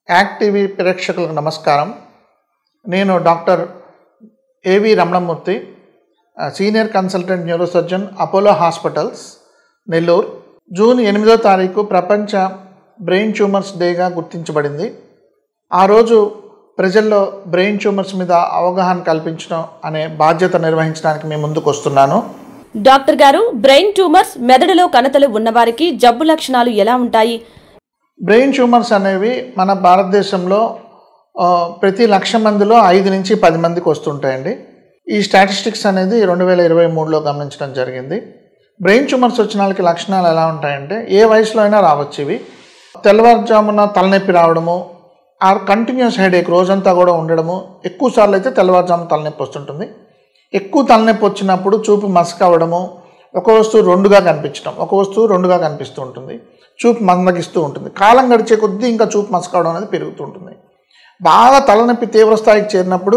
act TV ప్రేక్షకులకు నమస్కారం నేను డాక్టర్ ఏవి రమణమూర్తి ఆ, senior consultant neurosurgeon Apollo hospitals Nellore June ఎనిమిదో తారీఖు ప్రపంచ బ్రెయిన్ ట్యూమర్స్ డేగా గుర్తించబడింది ఆ రోజు ప్రజల్లో బ్రెయిన్ ట్యూమర్స్ మీద అవగాహన కల్పించడం అనే బాధ్యత నిర్వహించడానికి మీ ముందుకు వస్తున్నాను డాక్టర్ గారు బ్రెయిన్ ట్యూమర్స్ మెదడులో కణతలు ఉన్నవారికి జబ్బు లక్షణాలు ఎలా ఉంటాయి బ్రెయిన్ ట్యూమర్స్ అనేవి మన భారతదేశంలో ఆ, ప్రతి లక్ష మందిలో ఐదు నుంచి పది మందికి వస్తుంటాయండి ఈ స్టాటిస్టిక్స్ అనేది రెండు వేల ఇరవై మూడులో గమనించడం జరిగింది బ్రెయిన్ ట్యూమర్స్ వచ్చిన వాళ్ళకి లక్షణాలు ఎలా ఉంటాయంటే ఏ వయసులో అయినా రావచ్చు ఇవి తెల్లవారుజామున తలనొప్పి రావడము ఆర్ కంటిన్యూస్ హెడేక్ రోజంతా కూడా ఉండడము ఎక్కువ సార్లు అయితే తెల్లవారుజామున తలనొప్పి వస్తుంటుంది ఎక్కువ తలనొప్పి వచ్చినప్పుడు చూపు మసక అవ్వడము ఒక వస్తువు రెండుగా కనిపించడం ఒక వస్తువు రెండుగా కనిపిస్తూ ఉంటుంది చూపు మందగిస్తూ ఉంటుంది కాలం గడిచే కొద్దీ ఇంకా చూపు మసకవడం అనేది పెరుగుతూ ఉంటుంది బాగా తలనొప్పి తీవ్ర స్థాయికి చేరినప్పుడు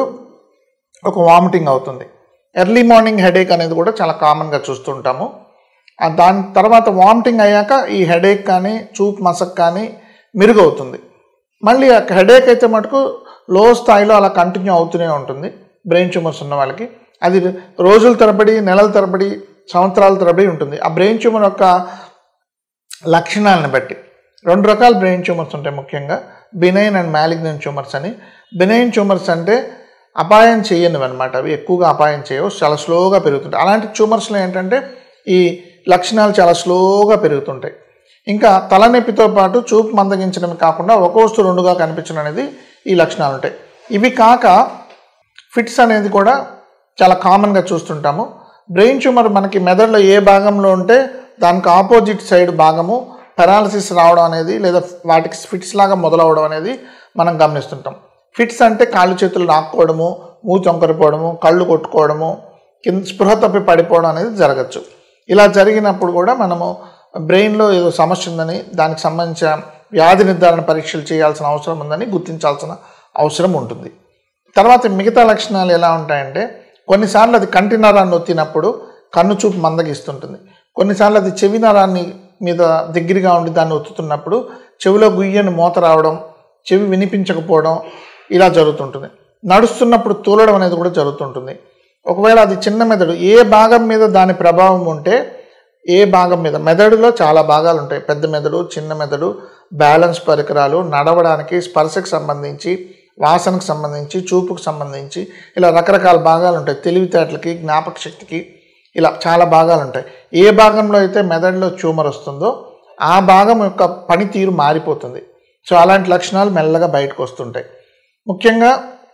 ఒక వామిటింగ్ అవుతుంది ఎర్లీ మార్నింగ్ హెడేక్ అనేది కూడా చాలా కామన్గా చూస్తుంటాము ఆ దాని తర్వాత వామిటింగ్ అయ్యాక ఈ హెడేక్ కానీ చూపు మసక్ కానీ మెరుగవుతుంది మళ్ళీ ఆ హెడేక్ అయితే మటుకు లో స్థాయిలో అలా కంటిన్యూ అవుతూనే ఉంటుంది బ్రెయిన్ ట్యూమర్స్ ఉన్న వాళ్ళకి అది రోజుల తరబడి నెలల తరబడి సంవత్సరాల తరబడి ఉంటుంది ఆ బ్రెయిన్ ట్యూమర్ యొక్క లక్షణాలను బట్టి రెండు రకాల బ్రెయిన్ ట్యూమర్స్ ఉంటాయి ముఖ్యంగా బినైన్ అండ్ మ్యాలిగ్నెంట్ ట్యూమర్స్ అని బినైన్ ట్యూమర్స్ అంటే అపాయం చేయనివి అనమాట అవి ఎక్కువగా అపాయం చేయవు చాలా స్లోగా పెరుగుతుంటాయి అలాంటి ట్యూమర్స్లో ఏంటంటే ఈ లక్షణాలు చాలా స్లోగా పెరుగుతుంటాయి ఇంకా తలనొప్పితో పాటు చూపు మందగించడం కాకుండా ఒక వస్తువు రెండుగా కనిపించడం అనేది ఈ లక్షణాలు ఉంటాయి ఇవి కాక ఫిట్స్ అనేది కూడా చాలా కామన్గా చూస్తుంటాము బ్రెయిన్ ట్యూమర్ మనకి మెదడులో ఏ భాగంలో ఉంటే దానికి ఆపోజిట్ సైడ్ భాగము పెరాలసిస్ రావడం అనేది లేదా వాటికి ఫిట్స్ లాగా మొదలవడం అనేది మనం గమనిస్తుంటాం ఫిట్స్ అంటే కాళ్ళు చేతులు నాక్కోవడము మూతి వంకరిపోవడము కళ్ళు కొట్టుకోవడము కింద స్పృహ తప్పి పడిపోవడం అనేది జరగచ్చు ఇలా జరిగినప్పుడు కూడా మనము బ్రెయిన్లో ఏదో సమస్య ఉందని దానికి సంబంధించిన వ్యాధి నిర్ధారణ పరీక్షలు చేయాల్సిన అవసరం ఉందని గుర్తించాల్సిన అవసరం ఉంటుంది తర్వాత మిగతా లక్షణాలు ఎలా ఉంటాయంటే కొన్నిసార్లు అది కంటి నరాన్ని నొత్తినప్పుడు కన్ను చూపు మందగిస్తుంటుంది కొన్నిసార్లు అది చెవి నరాన్ని మీద దగ్గరగా ఉండి దాన్ని ఒత్తుతున్నప్పుడు చెవిలో గుయ్యని మూత రావడం చెవి వినిపించకపోవడం ఇలా జరుగుతుంటుంది నడుస్తున్నప్పుడు తూలడం అనేది కూడా జరుగుతుంటుంది ఒకవేళ అది చిన్న మెదడు ఏ భాగం మీద దాని ప్రభావం ఉంటే ఏ భాగం మీద మెదడులో చాలా భాగాలు ఉంటాయి పెద్ద మెదడు చిన్న మెదడు బ్యాలెన్స్ పరికరాలు నడవడానికి స్పర్శకు సంబంధించి వాసనకు సంబంధించి చూపుకు సంబంధించి ఇలా రకరకాల భాగాలు ఉంటాయి తెలివితేటలకి జ్ఞాపక శక్తికి ఇలా చాలా భాగాలు ఉంటాయి ఏ భాగంలో అయితే మెదడులో ట్యూమర్ వస్తుందో ఆ భాగం యొక్క పనితీరు మారిపోతుంది సో అలాంటి లక్షణాలు మెల్లగా బయటకు వస్తుంటాయి ముఖ్యంగా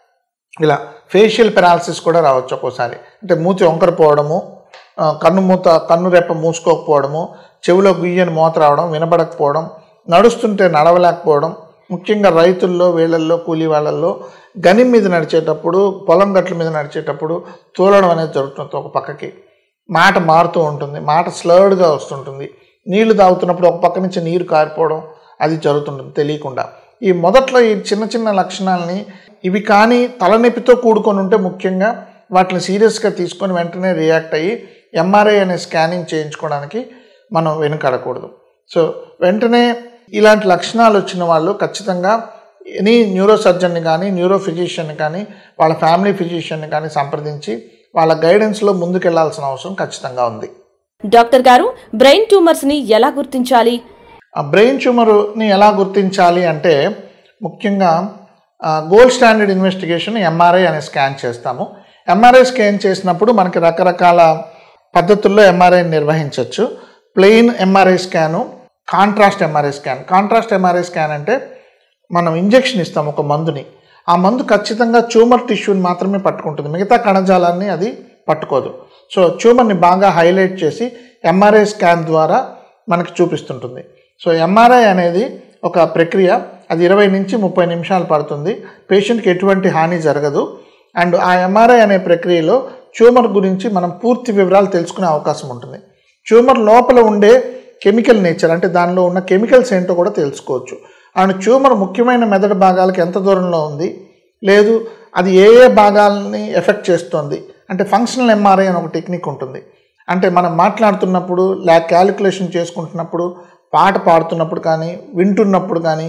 ఇలా ఫేషియల్ పెరాలసిస్ కూడా రావచ్చు ఒక్కోసారి అంటే మూతి వంకరపోవడము ఆ, కన్ను మూత కన్ను రెప్ప మూసుకోకపోవడము చెవిలో గుయ్యని మూత రావడం వినబడకపోవడం నడుస్తుంటే నడవలేకపోవడం ముఖ్యంగా రైతుల్లో వీళ్ళల్లో కూలీ వాళ్ళల్లో గని మీద నడిచేటప్పుడు పొలం గట్ల మీద నడిచేటప్పుడు తూలడం అనేది జరుగుతుంది ఒక పక్కకి మాట మారుతూ ఉంటుంది మాట స్లర్డ్గా వస్తుంటుంది నీళ్లు తాగుతున్నప్పుడు ఒక పక్క నుంచి నీరు కారిపోవడం అది జరుగుతుంటుంది తెలియకుండా ఈ మొదట్లో ఈ చిన్న చిన్న లక్షణాలని ఇవి కానీ తలనొప్పితో కూడుకొని ఉంటే ముఖ్యంగా వాటిని సీరియస్గా తీసుకొని వెంటనే రియాక్ట్ అయ్యి ఎంఆర్ఐ అనే స్కానింగ్ చేయించుకోవడానికి మనం వెనుకడకూడదు సో వెంటనే ఇలాంటి లక్షణాలు వచ్చిన వాళ్ళు ఖచ్చితంగా ఎనీ న్యూరో సర్జన్ని కానీ న్యూరో ఫిజిషియన్ని కానీ వాళ్ళ ఫ్యామిలీ ఫిజిషియన్ని కానీ సంప్రదించి వాళ్ళ గైడెన్స్లో ముందుకెళ్లాల్సిన అవసరం ఖచ్చితంగా ఉంది డాక్టర్ గారు బ్రెయిన్ ట్యూమర్స్ ని ఎలా గుర్తించాలి ఆ బ్రెయిన్ ట్యూమర్ని ఎలా గుర్తించాలి అంటే ముఖ్యంగా గోల్డ్ స్టాండర్డ్ ఇన్వెస్టిగేషన్ ఎంఆర్ఐ అనే స్కాన్ చేస్తాము ఎంఆర్ఐ స్కాన్ చేసినప్పుడు మనకి రకరకాల పద్ధతుల్లో ఎంఆర్ఐ నిర్వహించవచ్చు plain MRI scan contrast MRI scan contrast MRI scan అంటే మనం ఇంజెక్షన్ ఇస్తాం ఒక మందుని ఆ మందు ఖచ్చితంగా ట్యూమర్ టిష్యూని మాత్రమే పట్టుకుంటుంది మిగతా కణజాలాన్ని అది పట్టుకోదు సో ట్యూమర్ని బాగా హైలైట్ చేసి ఎంఆర్ఐ స్కాన్ ద్వారా మనకి చూపిస్తుంటుంది సో ఎంఆర్ఐ అనేది ఒక ప్రక్రియ అది ఇరవై నుంచి ముప్పై నిమిషాలు పడుతుంది పేషెంట్కి ఎటువంటి హాని జరగదు అండ్ ఆ ఎంఆర్ఐ అనే ప్రక్రియలో ట్యూమర్ గురించి మనం పూర్తి వివరాలు తెలుసుకునే అవకాశం ఉంటుంది ట్యూమర్ లోపల ఉండే కెమికల్ నేచర్ అంటే దానిలో ఉన్న కెమికల్స్ ఏంటో కూడా తెలుసుకోవచ్చు అండ్ ట్యూమర్ ముఖ్యమైన మెదడు భాగాలకు ఎంత దూరంలో ఉంది లేదు అది ఏ ఏ భాగాలని ఎఫెక్ట్ చేస్తుంది అంటే ఫంక్షనల్ ఎంఆర్ఐ అని ఒక టెక్నిక్ ఉంటుంది అంటే మనం మాట్లాడుతున్నప్పుడు ల్యాక్ క్యాలిక్యులేషన్ చేసుకుంటున్నప్పుడు పాట పాడుతున్నప్పుడు కానీ వింటున్నప్పుడు కానీ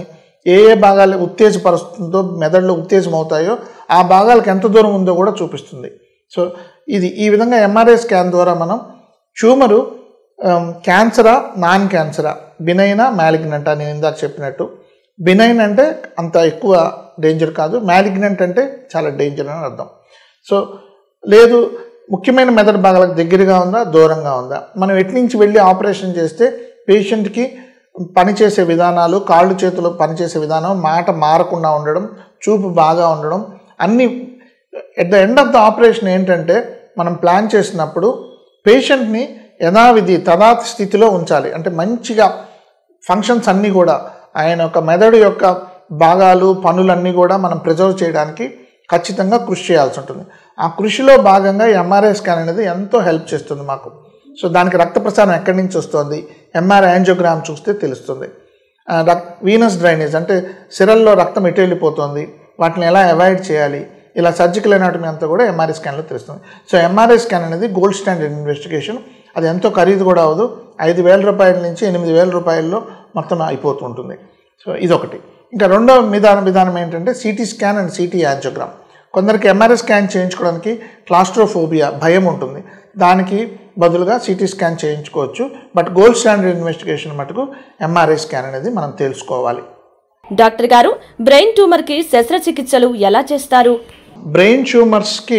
ఏ ఏ భాగాలు ఉత్తేజపరుస్తుందో మెదడులో ఉత్తేజం అవుతాయో ఆ భాగాలకు ఎంత దూరం ఉందో కూడా చూపిస్తుంది సో ఇది ఈ విధంగా ఎంఆర్ఐ స్కాన్ ద్వారా మనం ట్యూమరు ఆమ్, క్యాన్సరా నాన్ క్యాన్సరా బినైనా మ్యాలిగ్నెంటా నేను ఇందాక చెప్పినట్టు బినైన్ అంటే అంత ఎక్కువ డేంజర్ కాదు మ్యాలిగ్నెంట్ అంటే చాలా డేంజర్ అని అర్థం సో లేదు ముఖ్యమైన మెదడు భాగాలకు దగ్గరగా ఉందా దూరంగా ఉందా మనం ఎటు నుంచి వెళ్ళి ఆపరేషన్ చేస్తే పేషెంట్కి పనిచేసే విధానాలు కాళ్ళు చేతులు పనిచేసే విధానం మాట మారకుండా ఉండడం చూపు బాగా ఉండడం అన్నీ at the end of the operation ఏంటంటే మనం ప్లాన్ చేసినప్పుడు పేషెంట్ని యథావిధి తదాత్ స్థితిలో ఉంచాలి అంటే మంచిగా ఫంక్షన్స్ అన్నీ కూడా ఆయన యొక్క మెదడు యొక్క భాగాలు పనులన్నీ కూడా మనం ప్రిజర్వ్ చేయడానికి ఖచ్చితంగా కృషి చేయాల్సి ఉంటుంది ఆ కృషిలో భాగంగా ఎంఆర్ఐ స్కాన్ అనేది ఎంతో హెల్ప్ చేస్తుంది మాకు సో దానికి రక్త ప్రసారం ఎక్కడి నుంచి వస్తుంది ఎంఆర్ఐ యాంజియోగ్రామ్ చూస్తే తెలుస్తుంది ఆ, రక్ వీనస్ డ్రైనేజ్ అంటే సిరల్లో రక్తం ఎటు వెళ్ళిపోతుంది వాటిని ఎలా అవాయిడ్ చేయాలి ఇలా సర్జికల్ ఎనాటమీ అంతా కూడా ఎంఆర్ఐ స్కాన్లో తెలుస్తుంది సో ఎంఆర్ఐ స్కాన్ అనేది గోల్డ్ స్టాండర్డ్ ఇన్వెస్టిగేషన్ అది ఎంతో ఖరీదు కూడా అవ్వదు ఐదు వేల రూపాయల నుంచి ఎనిమిది వేల రూపాయల్లో మొత్తం అయిపోతుంటుంది సో ఇదొకటి ఇంకా రెండో విధాన విధానం ఏంటంటే CT scan and CT angiogram కొందరికి ఎంఆర్ఐ స్కాన్ చేయించుకోవడానికి క్లాస్ట్రోఫోబియా భయం ఉంటుంది దానికి బదులుగా సిటీ స్కాన్ చేయించుకోవచ్చు బట్ గోల్డ్ స్టాండర్డ్ ఇన్వెస్టిగేషన్ మటుకు ఎంఆర్ఐ స్కాన్ అనేది మనం తెలుసుకోవాలి డాక్టర్ గారు బ్రెయిన్ ట్యూమర్కి శస్త్రచికిత్సలు ఎలా చేస్తారు బ్రెయిన్ ట్యూమర్స్కి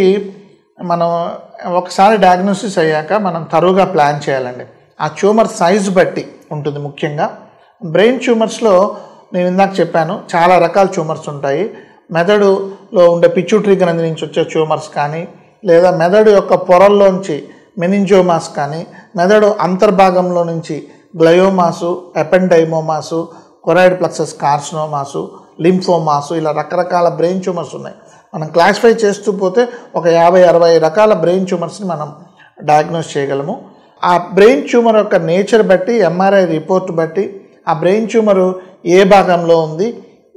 మనం ఒకసారి డయాగ్నోసిస్ అయ్యాక మనం తరువుగా ప్లాన్ చేయాలండి ఆ ట్యూమర్ సైజు బట్టి ఉంటుంది ముఖ్యంగా బ్రెయిన్ ట్యూమర్స్లో నేను ఇందాక చెప్పాను చాలా రకాల ట్యూమర్స్ ఉంటాయి మెదడులో ఉండే పిచ్యూటరీ గ్రంథి నుంచి వచ్చే ట్యూమర్స్ కానీ లేదా మెదడు యొక్క పొరల్లోంచి మెనింజోమాస్ కానీ మెదడు అంతర్భాగంలో నుంచి గ్లయోమాసు ఎపెండైమోమాసు కొరాయిడ్ ప్లక్సస్ కార్సినోమాసు లింఫోమాసు ఇలా రకరకాల బ్రెయిన్ ట్యూమర్స్ ఉన్నాయి మనం క్లాసిఫై చేస్తూ పోతే ఒక యాభై అరవై రకాల బ్రెయిన్ ట్యూమర్స్ని మనం డయాగ్నోస్ చేయగలము ఆ బ్రెయిన్ ట్యూమర్ యొక్క నేచర్ బట్టి ఎంఆర్ఐ రిపోర్ట్ బట్టి ఆ బ్రెయిన్ ట్యూమరు ఏ భాగంలో ఉంది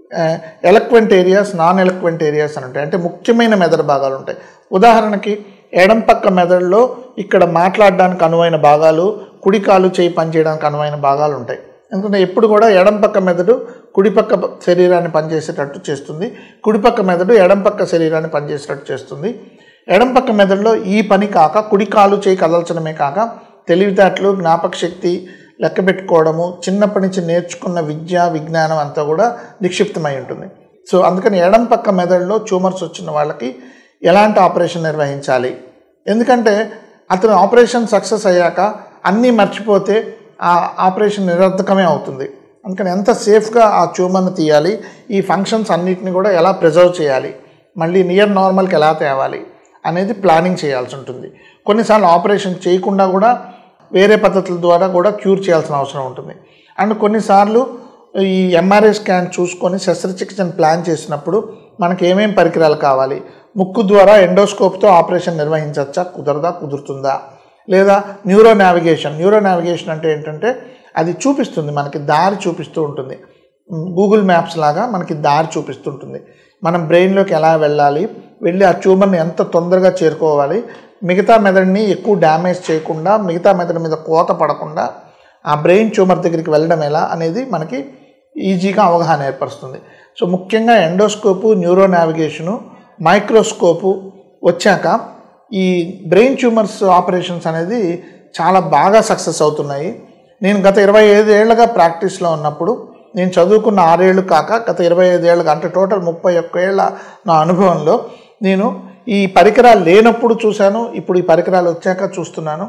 eloquent areas non eloquent areas అని ఉంటాయి అంటే ముఖ్యమైన మెదడు భాగాలు ఉంటాయి ఉదాహరణకి ఎడం పక్క మెదడులో ఇక్కడ మాట్లాడడానికి అనువైన భాగాలు కుడి కాలు చేయి పనిచేయడానికి అనువైన భాగాలు ఉంటాయి ఎందుకంటే ఎప్పుడు కూడా ఎడం పక్క మెదడు కుడి పక్క శరీరాన్ని పనిచేసేటట్టు చేస్తుంది కుడి పక్క మెదడు ఎడం పక్క శరీరాన్ని పనిచేసేటట్టు చేస్తుంది ఎడం పక్క మెదడులో ఈ పని కాక కుడి కాలు చేయి కదల్చడమే కాక తెలివితేటలు జ్ఞాపక శక్తి లెక్క పెట్టుకోవడము చిన్నప్పటి నుంచి నేర్చుకున్న విద్య విజ్ఞానం అంతా కూడా నిక్షిప్తమై ఉంటుంది సో అందుకని ఎడం పక్క మెదడులో ట్యూమర్స్ వచ్చిన వాళ్ళకి ఎలాంటి ఆపరేషన్ నిర్వహించాలి ఎందుకంటే అతను ఆపరేషన్ సక్సెస్ అయ్యాక అన్నీ మర్చిపోతే ఆ ఆపరేషన్ నిరర్ధకమే అవుతుంది అందుకని ఎంత సేఫ్గా ఆ ట్యూమర్ని తీయాలి ఈ ఫంక్షన్స్ అన్నిటిని కూడా ఎలా ప్రిజర్వ్ చేయాలి మళ్ళీ నియర్ నార్మల్కి ఎలా తేవాలి అనేది ప్లానింగ్ చేయాల్సి ఉంటుంది కొన్నిసార్లు ఆపరేషన్ చేయకుండా కూడా వేరే పద్ధతుల ద్వారా కూడా క్యూర్ చేయాల్సిన అవసరం ఉంటుంది అండ్ కొన్నిసార్లు ఈ ఎంఆర్ఐ స్కాన్ చూసుకొని శస్త్రచికిత్సను ప్లాన్ చేసినప్పుడు మనకి ఏమేం పరికరాలు కావాలి ముక్కు ద్వారా ఎండోస్కోప్తో ఆపరేషన్ నిర్వహించవచ్చా కుదరదా కుదురుతుందా లేదా న్యూరో నావిగేషన్ న్యూరో నావిగేషన్ అంటే ఏంటంటే అది చూపిస్తుంది మనకి దారి చూపిస్తూ ఉంటుంది గూగుల్ మ్యాప్స్ లాగా మనకి దారి చూపిస్తుంటుంది మనం బ్రెయిన్లోకి ఎలా వెళ్ళాలి వెళ్ళి ఆ ట్యూమర్ని ఎంత తొందరగా చేరుకోవాలి మిగతా మెదడుని ఎక్కువ డ్యామేజ్ చేయకుండా మిగతా మెదడు మీద కోత పడకుండా ఆ బ్రెయిన్ ట్యూమర్ దగ్గరికి వెళ్ళడం ఎలా అనేది మనకి ఈజీగా అవగాహన ఏర్పరుస్తుంది సో ముఖ్యంగా ఎండోస్కోపు న్యూరో నావిగేషను మైక్రోస్కోపు వచ్చాక ఈ బ్రెయిన్ ట్యూమర్స్ ఆపరేషన్స్ అనేది చాలా బాగా సక్సెస్ అవుతున్నాయి నేను గత ఇరవై ఐదు ఏళ్ళగా ప్రాక్టీస్లో ఉన్నప్పుడు నేను చదువుకున్న ఆరేళ్ళు కాక గత ఇరవై ఐదు ఏళ్ళగా అంటే టోటల్ ముప్పై ఒక్క ఏళ్ళ నా అనుభవంలో నేను ఈ పరికరాలు లేనప్పుడు చూశాను ఇప్పుడు ఈ పరికరాలు వచ్చాక చూస్తున్నాను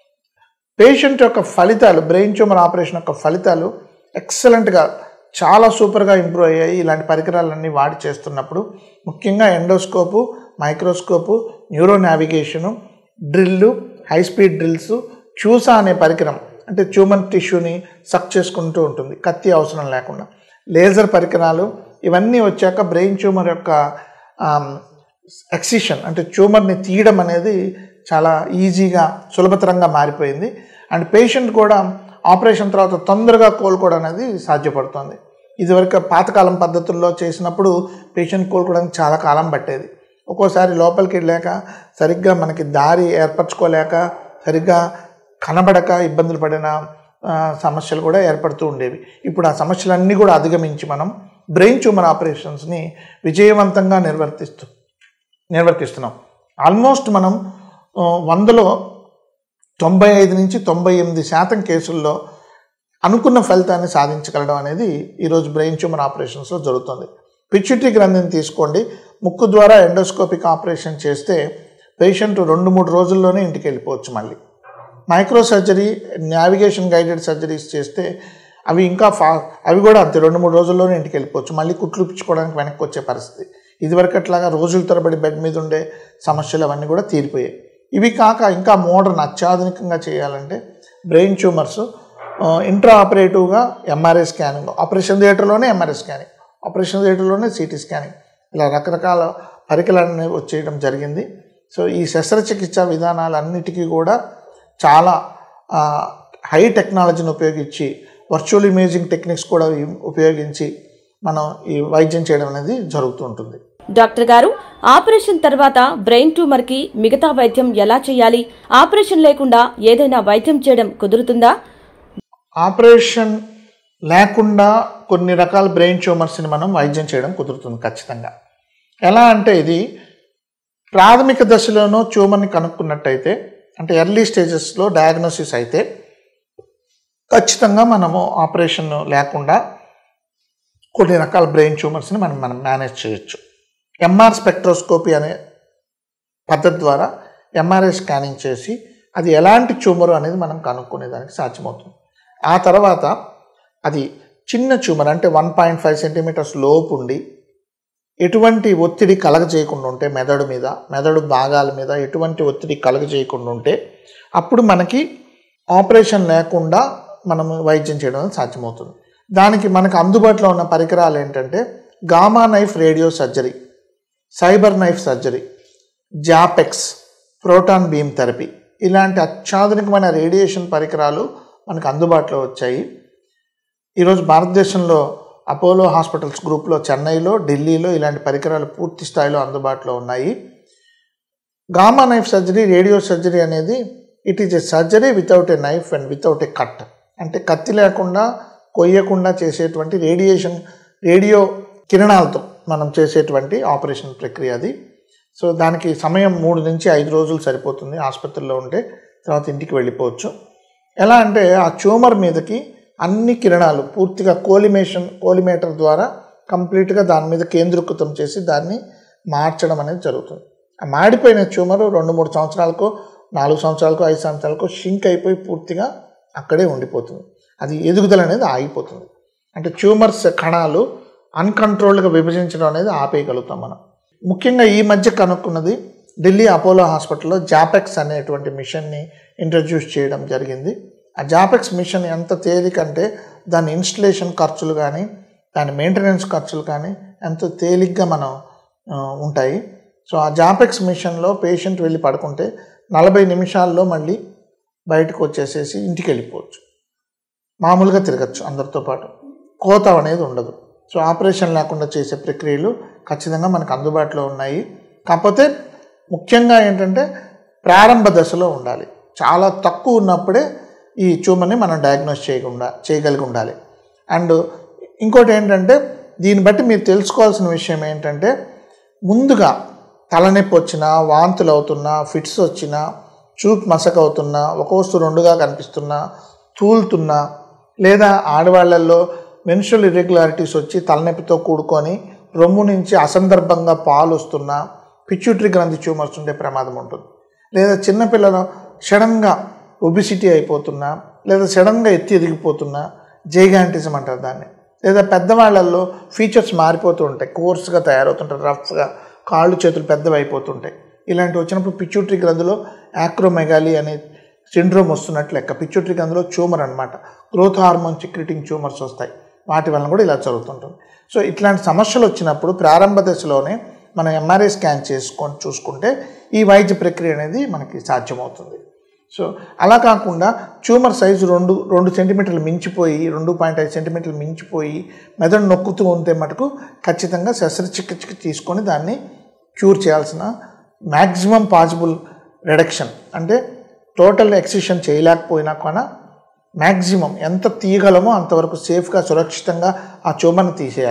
పేషెంట్ యొక్క ఫలితాలు బ్రెయిన్ ట్యూమర్ ఆపరేషన్ యొక్క ఫలితాలు ఎక్సలెంట్గా చాలా సూపర్గా ఇంప్రూవ్ అయ్యాయి ఇలాంటి పరికరాలన్నీ వాడి చేస్తున్నప్పుడు ముఖ్యంగా endoscope microscope neuro navigation drill high speed drills CUSA అనే పరికరం అంటే ట్యూమర్ టిష్యూని సక్ చేసుకుంటూ ఉంటుంది కత్తి అవసరం లేకుండా లేజర్ పరికరాలు ఇవన్నీ వచ్చాక బ్రెయిన్ ట్యూమర్ యొక్క ఎక్సిషన్ అంటే ట్యూమర్ని తీయడం అనేది చాలా ఈజీగా సులభతరంగా మారిపోయింది అండ్ పేషెంట్ కూడా ఆపరేషన్ తర్వాత తొందరగా కోలుకోవడం అనేది సాధ్యపడుతుంది ఇదివరకు పాతకాలం పద్ధతుల్లో చేసినప్పుడు పేషెంట్ కోలుకోవడానికి చాలా కాలం పట్టేది ఒక్కోసారి లోపలికి వెళ్ళాక సరిగ్గా మనకి దారి ఏర్పరచుకోలేక సరిగ్గా కనబడక ఇబ్బందులు పడిన ఆ, సమస్యలు కూడా ఏర్పడుతూ ఉండేవి ఇప్పుడు ఆ సమస్యలన్నీ కూడా అధిగమించి మనం బ్రెయిన్ ట్యూమర్ ఆపరేషన్స్ని విజయవంతంగా నిర్వర్తిస్తూ నిర్వర్తిస్తున్నాం ఆల్మోస్ట్ మనం ఆ, వందలో తొంభై ఐదు నుంచి తొంభై ఎనిమిది శాతం కేసుల్లో అనుకున్న ఫలితాన్ని సాధించగలడం అనేది ఈరోజు బ్రెయిన్ ట్యూమర్ ఆపరేషన్స్లో జరుగుతుంది పిచ్యుటరీ గ్రంథిని తీసుకోండి ముక్కు ద్వారా ఎండోస్కోపిక్ ఆపరేషన్ చేస్తే పేషెంట్ రెండు మూడు రోజుల్లోనే ఇంటికి వెళ్ళిపోవచ్చు మళ్ళీ micro surgery navigation guided surgeries చేస్తే అవి ఇంకా ఫా అవి కూడా అంతే రెండు మూడు రోజుల్లోనే ఇంటికి వెళ్ళిపోవచ్చు మళ్ళీ కుట్లు పిచ్చుకోవడానికి వెనక్కి వచ్చే పరిస్థితి ఇదివరకట్లాగా రోజుల తరబడి బెడ్ మీద ఉండే సమస్యలు అవన్నీ కూడా తీరిపోయాయి ఇవి కాక ఇంకా మోడర్న్ అత్యాధునికంగా చేయాలంటే బ్రెయిన్ ట్యూమర్స్ ఇంట్రా ఆపరేటివ్గా ఎంఆర్ఐ స్కానింగ్ ఆపరేషన్ థియేటర్లోనే ఎంఆర్ఐ స్కానింగ్ ఆపరేషన్ థియేటర్లోనే సిటీ స్కానింగ్ ఇలా రకరకాల పరికరాలను వచ్చేయడం జరిగింది సో ఈ శస్త్రచికిత్స విధానాలన్నిటికీ కూడా చాలా ఆ, హై టెక్నాలజీని ఉపయోగించి వర్చువల్ ఇమేజింగ్ టెక్నిక్స్ కూడా ఈ- ఉపయోగించి మనం ఈ వైద్యం చేయడం అనేది జరుగుతూ ఉంటుంది డాక్టర్ గారు ఆపరేషన్ తర్వాత బ్రెయిన్ ట్యూమర్ కి మిగతా వైద్యం ఎలా చేయాలి ఆపరేషన్ లేకుండా ఏదైనా వైద్యం చేయడం కుదురుతుందా ఆపరేషన్ లేకుండా కొన్ని రకాల బ్రెయిన్ ట్యూమర్స్ని మనం వైద్యం చేయడం కుదురుతుంది ఖచ్చితంగా ఎలా అంటే ఇది ప్రాథమిక దశలోనూ ట్యూమర్ని కనుక్కున్నట్టయితే అంటే ఎర్లీ స్టేజెస్లో డయాగ్నోసిస్ అయితే ఖచ్చితంగా మనము ఆపరేషన్ లేకుండా కొన్ని రకాల బ్రెయిన్ ట్యూమర్స్ని మనం మనం మేనేజ్ చేయొచ్చు ఎంఆర్ స్పెక్ట్రోస్కోపీ అనే పద్ధతి ద్వారా ఎంఆర్ఐ స్కానింగ్ చేసి అది ఎలాంటి ట్యూమర్ అనేది మనం కనుక్కునేదానికి సాధ్యమవుతుంది ఆ తర్వాత అది చిన్న ట్యూమర్ అంటే వన్ పాయింట్ ఫైవ్ సెంటీమీటర్స్ లోపు ఉండి ఎటువంటి ఒత్తిడి కలగజేయకుండా ఉంటే మెదడు మీద మెదడు భాగాల మీద ఎటువంటి ఒత్తిడి కలగజేయకుండా ఉంటే అప్పుడు మనకి ఆపరేషన్ లేకుండా మనం వైద్యం చేయడం అనేది సాధ్యమవుతుంది దానికి మనకు అందుబాటులో ఉన్న పరికరాలు ఏంటంటే gamma knife radio surgery cyber knife surgery Zap X proton beam therapy ఇలాంటి అత్యాధునికమైన రేడియేషన్ పరికరాలు మనకు అందుబాటులో వచ్చాయి ఈరోజు భారతదేశంలో అపోలో హాస్పిటల్స్ గ్రూప్లో చెన్నైలో ఢిల్లీలో ఇలాంటి పరికరాలు పూర్తి స్థాయిలో అందుబాటులో ఉన్నాయి gamma knife surgery radio surgery అనేది it is a surgery without a knife and without a cut అంటే కత్తి లేకుండా కొయ్యకుండా చేసేటువంటి రేడియేషన్ రేడియో కిరణాలతో మనం చేసేటువంటి ఆపరేషన్ ప్రక్రియ అది సో దానికి సమయం మూడు నుంచి ఐదు రోజులు సరిపోతుంది ఆసుపత్రిలో ఉంటే తర్వాత ఇంటికి వెళ్ళిపోవచ్చు ఎలా అంటే ఆ ట్యూమర్ మీదకి అన్ని కిరణాలు పూర్తిగా కోలిమేషన్ కోలిమేటర్ ద్వారా కంప్లీట్గా దాని మీద కేంద్రీకృతం చేసి దాన్ని మార్చడం అనేది జరుగుతుంది ఆ మాడిపోయిన ట్యూమర్ రెండు మూడు సంవత్సరాలకు నాలుగు సంవత్సరాలకు ఐదు సంవత్సరాలకు షింక్ అయిపోయి పూర్తిగా అక్కడే ఉండిపోతుంది అది ఎదుగుదల అనేది ఆగిపోతుంది అంటే ట్యూమర్స్ కణాలు అన్కంట్రోల్డ్గా విభజించడం అనేది ఆపేయగలుగుతాం మనం ముఖ్యంగా ఈ మధ్య కనుక్కున్నది ఢిల్లీ అపోలో హాస్పిటల్లో జాపెక్స్ అనేటువంటి మిషన్ని ఇంట్రడ్యూస్ చేయడం జరిగింది ఆ జాపెక్స్ మిషన్ ఎంత తేలికంటే దాని ఇన్స్టలేషన్ ఖర్చులు కానీ దాని మెయింటెనెన్స్ ఖర్చులు కానీ ఎంతో తేలిగ్గా మనం ఆ, ఉంటాయి సో ఆ జాపెక్స్ మిషన్లో పేషెంట్ వెళ్ళి పడుకుంటే నలభై నిమిషాల్లో మళ్ళీ బయటకు వచ్చేసేసి ఇంటికి వెళ్ళిపోవచ్చు మామూలుగా తిరగచ్చు అందరితో పాటు కోత అనేది ఉండదు సో ఆపరేషన్ లేకుండా చేసే ప్రక్రియలు ఖచ్చితంగా మనకు అందుబాటులో ఉన్నాయి కాకపోతే ముఖ్యంగా ఏంటంటే ప్రారంభ దశలో ఉండాలి చాలా తక్కువ ఉన్నప్పుడే ఈ ట్యూమర్ని మనం డయాగ్నోస్ చేయకుండా చేయగలిగి ఉండాలి అండ్ ఇంకోటి ఏంటంటే దీన్ని బట్టి మీరు తెలుసుకోవాల్సిన విషయం ఏంటంటే ముందుగా తలనొప్పి వచ్చినా వాంతులు అవుతున్నా ఫిట్స్ వచ్చినా చూపు మసక అవుతున్నా ఒక వస్తువు రెండుగా కనిపిస్తున్నా తూలుతున్నా లేదా ఆడవాళ్ళల్లో మెన్షువల్ ఇర్రెగ్యులారిటీస్ వచ్చి తలనొప్పితో కూడుకొని రొమ్ము నుంచి అసందర్భంగా పాలు వస్తున్నా పిచ్యూటరీ గ్రంథి ట్యూమర్స్ ఉండే ప్రమాదం ఉంటుంది లేదా చిన్నపిల్లలు సడన్గా ఒబిసిటీ అయిపోతున్నా లేదా సడన్గా ఎత్తి ఎదిగిపోతున్నా జైగాంటిజం అంటారు దాన్ని లేదా పెద్దవాళ్ళల్లో ఫీచర్స్ మారిపోతూ ఉంటాయి కోర్స్గా తయారవుతుంటాయి రఫ్గా కాళ్ళు చేతులు పెద్దవి అయిపోతుంటాయి ఇలాంటివి వచ్చినప్పుడు పిచ్యూటరీ గ్రంథిలో యాక్రోమెగాలి అనే సిండ్రోమ్ వస్తున్నట్లు లెక్క పిచ్యూటరీ గ్రంథిలో ట్యూమర్ అనమాట గ్రోత్ హార్మోన్ సిక్రిటింగ్ ట్యూమర్స్ వస్తాయి వాటి వలన కూడా ఇలా జరుగుతుంటుంది సో ఇట్లాంటి సమస్యలు వచ్చినప్పుడు ప్రారంభ దశలోనే మనం ఎంఆర్ఐ స్కాన్ చేసుకొని చూసుకుంటే ఈ వైద్య ప్రక్రియ అనేది మనకి సాధ్యమవుతుంది సో అలా కాకుండా ట్యూమర్ సైజు రెండు రెండు సెంటీమీటర్లు మించిపోయి రెండు పాయింట్ ఐదు సెంటీమీటర్లు మించిపోయి మెదడు నొక్కుతూ ఉంటే మటుకు ఖచ్చితంగా శస్త్రచికిత్స తీసుకొని దాన్ని క్యూర్ చేయాల్సిన మ్యాక్సిమం పాసిబుల్ రిడక్షన్ అంటే టోటల్ ఎక్సిషన్ చేయలేకపోయినా కూడా మ్యాక్సిమం ఎంత తీయగలమో అంతవరకు సేఫ్గా సురక్షితంగా ఆ ట్యూమర్ని తీసేయాలి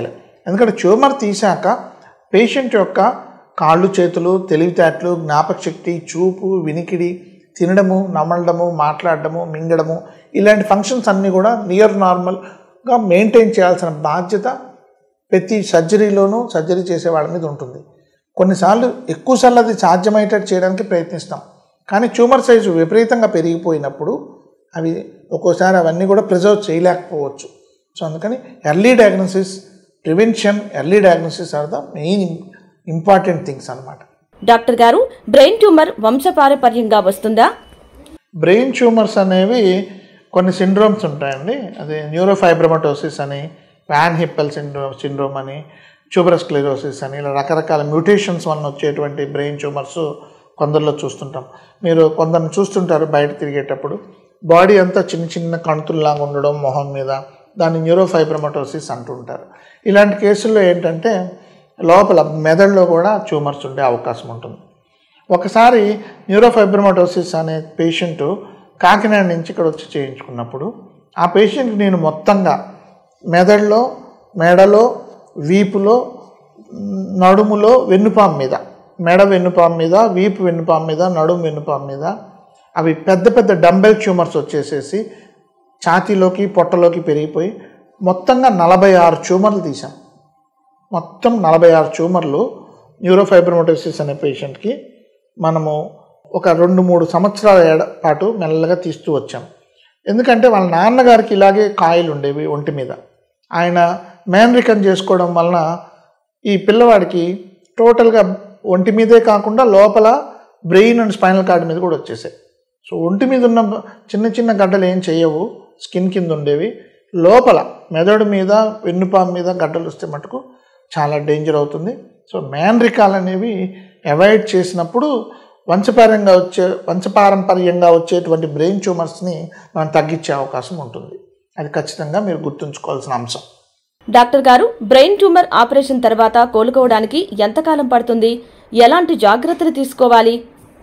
ఎందుకంటే ట్యూమర్ తీశాక పేషెంట్ యొక్క కాళ్ళు చేతులు తెలివితేటలు జ్ఞాపకశక్తి చూపు వినికిడి తినడము నమలడము మాట్లాడడము మింగడము ఇలాంటి ఫంక్షన్స్ అన్నీ కూడా నియర్ నార్మల్గా మెయింటైన్ చేయాల్సిన బాధ్యత ప్రతి సర్జరీలోనూ సర్జరీ చేసే వాళ్ళ మీద ఉంటుంది కొన్నిసార్లు ఎక్కువసార్లు అది సాధ్యమయ్యేటట్టు చేయడానికి ప్రయత్నిస్తాం కానీ ట్యూమర్ సైజు విపరీతంగా పెరిగిపోయినప్పుడు అవి ఒక్కోసారి అవన్నీ కూడా ప్రిజర్వ్ చేయలేకపోవచ్చు సో అందుకని early diagnosis prevention early diagnosis are the main important things అనమాట డాక్టర్ గారు బ్రెయిన్ ట్యూమర్ వంశపారపర్యంగా వస్తుందా బ్రెయిన్ ట్యూమర్స్ అనేవి కొన్ని సిండ్రోమ్స్ ఉంటాయండి అది న్యూరోఫైబ్రమటోసిస్ అని వ్యాన్ హిప్పల్ సిండ్రో సిండ్రోమ్ అని ట్యూబరస్ క్లిరోసిస్ అని ఇలా రకరకాల మ్యూటేషన్స్ వలన వచ్చేటువంటి బ్రెయిన్ ట్యూమర్స్ కొందరిలో చూస్తుంటాం మీరు కొందరిని చూస్తుంటారు బయట తిరిగేటప్పుడు బాడీ అంతా చిన్న చిన్న కణుతుల్లాగా ఉండడం మొహం మీద దాన్ని న్యూరోఫైబ్రమటోసిస్ అంటుంటారు ఇలాంటి కేసుల్లో ఏంటంటే లోపల మెదడులో కూడా ట్యూమర్స్ ఉండే అవకాశం ఉంటుంది ఒకసారి న్యూరోఫైబ్రమటోసిస్ అనే పేషెంట్ కాకినాడ నుంచి ఇక్కడ వచ్చి చేయించుకున్నప్పుడు ఆ పేషెంట్ నేను మొత్తంగా మెదడులో మెడలో వీపులో మ్, నడుములో వెన్నుపాం మీద మెడ వెన్నుపాం మీద వీపు వెన్నుపాం మీద నడుము వెన్నుపాం మీద అవి పెద్ద పెద్ద డంబెల్ ట్యూమర్స్ వచ్చేసేసి ఛాతీలోకి పొట్టలోకి పెరిగిపోయి మొత్తంగా నలభై ఆరు ట్యూమర్లు తీసాం మొత్తం నలభై ఆరు ట్యూమర్లు న్యూరోఫైబ్రమటోసిస్ అనే పేషెంట్కి మనము ఒక రెండు మూడు సంవత్సరాల ఏడ పాటు మెల్లగా తీస్తూ వచ్చాం ఎందుకంటే వాళ్ళ నాన్నగారికి ఇలాగే కాయలు ఉండేవి ఒంటి మీద ఆయన మేనరికం చేసుకోవడం వలన ఈ పిల్లవాడికి టోటల్గా ఒంటి మీదే కాకుండా లోపల బ్రెయిన్ అండ్ స్పైనల్ కార్డ్ మీద కూడా వచ్చేసాయి సో ఒంటి మీద ఉన్న చిన్న చిన్న గడ్డలు ఏం చేయవు స్కిన్ కింద ఉండేవి లోపల మెదడు మీద వెన్నుపాం మీద గడ్డలు వస్తే మటుకు చాలా డేంజర్ అవుతుంది సో మేనరికాలు అనేవి అవాయిడ్ చేసినప్పుడు వంశపారంగా వచ్చే వంశపారంపర్యంగా వచ్చేటువంటి బ్రెయిన్ ట్యూమర్స్ని మనం తగ్గించే అవకాశం ఉంటుంది అది ఖచ్చితంగా మీరు గుర్తుంచుకోవాల్సిన అంశం డాక్టర్ గారు బ్రెయిన్ ట్యూమర్ ఆపరేషన్ తర్వాత కోలుకోవడానికి ఎంతకాలం పడుతుంది ఎలాంటి జాగ్రత్తలు తీసుకోవాలి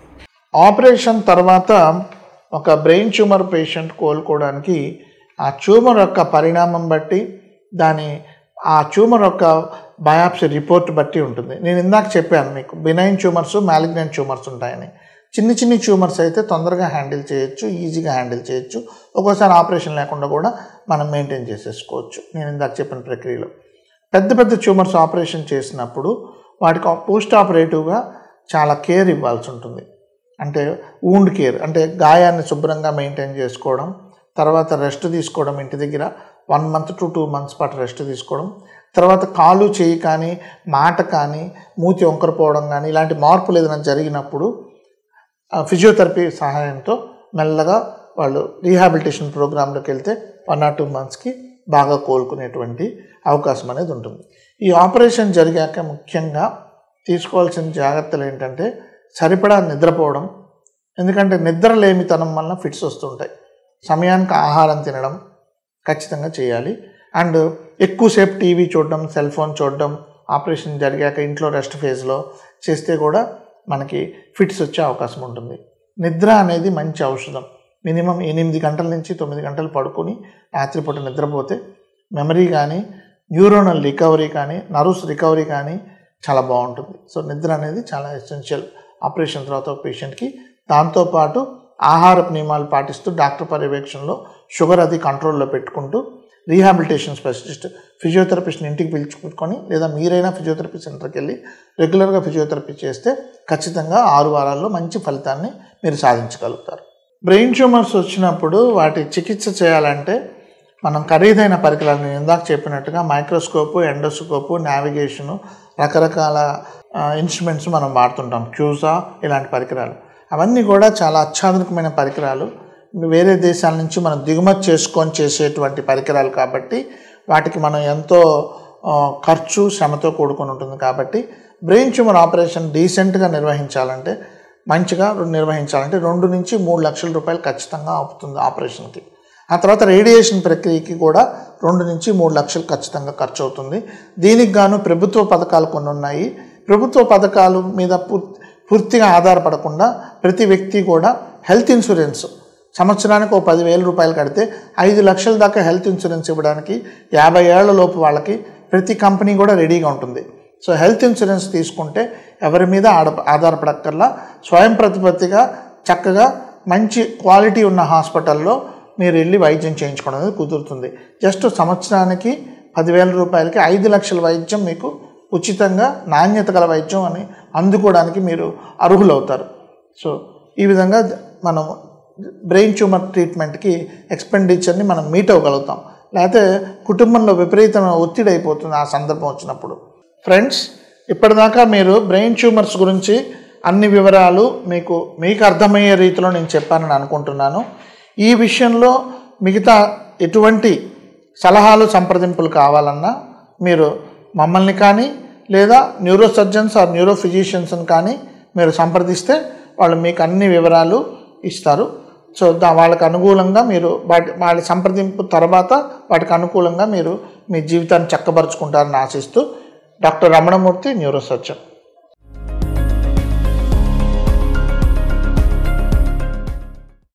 ఆపరేషన్ తర్వాత ఒక బ్రెయిన్ ట్యూమర్ పేషెంట్ కోలుకోవడానికి ఆ ట్యూమర్ యొక్క పరిణామం బట్టి దాని ఆ ట్యూమర్ యొక్క బయాప్సీ రిపోర్ట్ బట్టి ఉంటుంది నేను ఇందాక చెప్పాను మీకు బినైన్ ట్యూమర్స్ మ్యాలిగ్నెంట్ ట్యూమర్స్ ఉంటాయని చిన్ని చిన్ని ట్యూమర్స్ అయితే తొందరగా హ్యాండిల్ చేయొచ్చు ఈజీగా హ్యాండిల్ చేయొచ్చు ఒక్కోసారి ఆపరేషన్ లేకుండా కూడా మనం మెయింటైన్ చేసేసుకోవచ్చు నేను ఇందాక చెప్పిన ప్రక్రియలో పెద్ద పెద్ద ట్యూమర్స్ ఆపరేషన్ చేసినప్పుడు వాటికి పోస్ట్ ఆపరేటివ్గా చాలా కేర్ ఇవ్వాల్సి ఉంటుంది అంటే వూండ్ కేర్ అంటే గాయాన్ని శుభ్రంగా మెయింటైన్ చేసుకోవడం తర్వాత రెస్ట్ తీసుకోవడం ఇంటి దగ్గర one month to two months పాటు రెస్ట్ తీసుకోవడం తర్వాత కాలు చేయి కానీ మాట కానీ మూతి వంకరపోవడం కానీ ఇలాంటి మార్పులు ఏదైనా జరిగినప్పుడు ఆ ఫిజియోథెరపీ సహాయంతో మెల్లగా వాళ్ళు రీహాబిలిటేషన్ ప్రోగ్రాంలోకి వెళ్తే వన్ ఆర్ టూ మంత్స్కి బాగా కోలుకునేటువంటి అవకాశం అనేది ఉంటుంది ఈ ఆపరేషన్ జరిగాక ముఖ్యంగా తీసుకోవాల్సిన జాగ్రత్తలు ఏంటంటే సరిపడా నిద్రపోవడం ఎందుకంటే నిద్ర లేమితనం వలన ఫిట్స్ వస్తుంటాయి సమయానికి ఆహారం తినడం ఖచ్చితంగా చేయాలి అండ్ ఎక్కువసేపు టీవీ చూడడం సెల్ ఫోన్ చూడడం ఆపరేషన్ జరిగాక ఇంట్లో రెస్ట్ ఫేజ్లో చేస్తే కూడా మనకి ఫిట్స్ వచ్చే అవకాశం ఉంటుంది నిద్ర అనేది మంచి ఔషధం మినిమం ఎనిమిది గంటల నుంచి తొమ్మిది గంటలు పడుకొని రాత్రిపూట నిద్రపోతే మెమరీ కానీ న్యూరోనల్ రికవరీ కానీ నర్వ్స్ రికవరీ కానీ చాలా బాగుంటుంది సో నిద్ర అనేది చాలా ఎసెన్షియల్ ఆపరేషన్ తర్వాత ఒక పేషెంట్కి దాంతోపాటు ఆహారపు నియమాలు పాటిస్తూ డాక్టర్ పర్యవేక్షణలో షుగర్ అది కంట్రోల్లో పెట్టుకుంటూ రీహాబిలిటేషన్ స్పెషలిస్ట్ ఫిజియోథెరపిస్ట్ని ఇంటికి పిలుచుకొని లేదా మీరైనా ఫిజియోథెరపీ సెంటర్కి వెళ్ళి రెగ్యులర్గా ఫిజియోథెరపీ చేస్తే ఖచ్చితంగా ఆరు వారాల్లో మంచి ఫలితాన్ని మీరు సాధించగలుగుతారు బ్రెయిన్ ట్యూమర్స్ వచ్చినప్పుడు వాటి చికిత్స చేయాలంటే మనం ఖరీదైన పరికరాలు నేను ఇందాక చెప్పినట్టుగా మైక్రోస్కోపు ఎండోస్కోపు నావిగేషను రకరకాల ఇన్స్ట్రుమెంట్స్ మనం వాడుతుంటాం క్యూసా ఇలాంటి పరికరాలు అవన్నీ కూడా చాలా అత్యాధునికమైన పరికరాలు వేరే దేశాల నుంచి మనం దిగుమతి చేసుకొని చేసేటువంటి పరికరాలు కాబట్టి వాటికి మనం ఎంతో ఆ, ఖర్చు శ్రమతో కూడుకొని ఉంటుంది కాబట్టి బ్రెయిన్ ట్యూమర్ ఆపరేషన్ డీసెంట్గా నిర్వహించాలంటే మంచిగా నిర్వహించాలంటే రెండు నుంచి మూడు లక్షల రూపాయలు ఖచ్చితంగా అవుతుంది ఆపరేషన్కి ఆ తర్వాత రేడియేషన్ ప్రక్రియకి కూడా రెండు నుంచి మూడు లక్షలు ఖచ్చితంగా ఖర్చు అవుతుంది దీనికి గాను ప్రభుత్వ పథకాలు కొన్ని ఉన్నాయి ప్రభుత్వ పథకాలు మీద పూర్తి పూర్తిగా ఆధారపడకుండా ప్రతి వ్యక్తి కూడా హెల్త్ ఇన్సూరెన్స్ సంవత్సరానికి ఒక పదివేల రూపాయలు కడితే ఐదు లక్షల దాకా హెల్త్ ఇన్సూరెన్స్ ఇవ్వడానికి యాభై ఏళ్ల లోపు వాళ్ళకి ప్రతి కంపెనీ కూడా రెడీగా ఉంటుంది సో హెల్త్ ఇన్సూరెన్స్ తీసుకుంటే ఎవరి మీద ఆడ ఆధారపడక్కర్లా స్వయం ప్రతిపత్తిగా చక్కగా మంచి క్వాలిటీ ఉన్న హాస్పిటల్లో మీరు వెళ్ళి వైద్యం చేయించుకోవడం అనేది కుదురుతుంది జస్ట్ సంవత్సరానికి పదివేల రూపాయలకి ఐదు లక్షల వైద్యం మీకు ఉచితంగా నాణ్యత గల వైద్యం అని అందుకోవడానికి మీరు అర్హులవుతారు సో ఈ విధంగా మనం బ్రెయిన్ ట్యూమర్ ట్రీట్మెంట్కి ఎక్స్పెండిచర్ని మనం మీట్ అవ్వగలుగుతాం లేకపోతే కుటుంబంలో విపరీతమైన ఒత్తిడి అయిపోతుంది ఆ సందర్భం వచ్చినప్పుడు ఫ్రెండ్స్ ఇప్పటిదాకా మీరు బ్రెయిన్ ట్యూమర్స్ గురించి అన్ని వివరాలు మీకు మీకు అర్థమయ్యే రీతిలో నేను చెప్పానని అనుకుంటున్నాను ఈ విషయంలో మిగతా ఎటువంటి సలహాలు సంప్రదింపులు కావాలన్నా మీరు మమ్మల్ని కానీ లేదా న్యూరో సర్జన్స్ ఆర్ న్యూరో ఫిజిషియన్స్ని కానీ మీరు సంప్రదిస్తే వాళ్ళు మీకు అన్ని వివరాలు ఇస్తారు సో దా వాళ్ళకి అనుకూలంగా మీరు వాటి వాళ్ళ సంప్రదింపు తర్వాత వాటికి అనుకూలంగా మీరు మీ జీవితాన్ని చక్కబరుచుకుంటారని ఆశిస్తూ డాక్టర్ రమణమూర్తి న్యూరో సర్జన్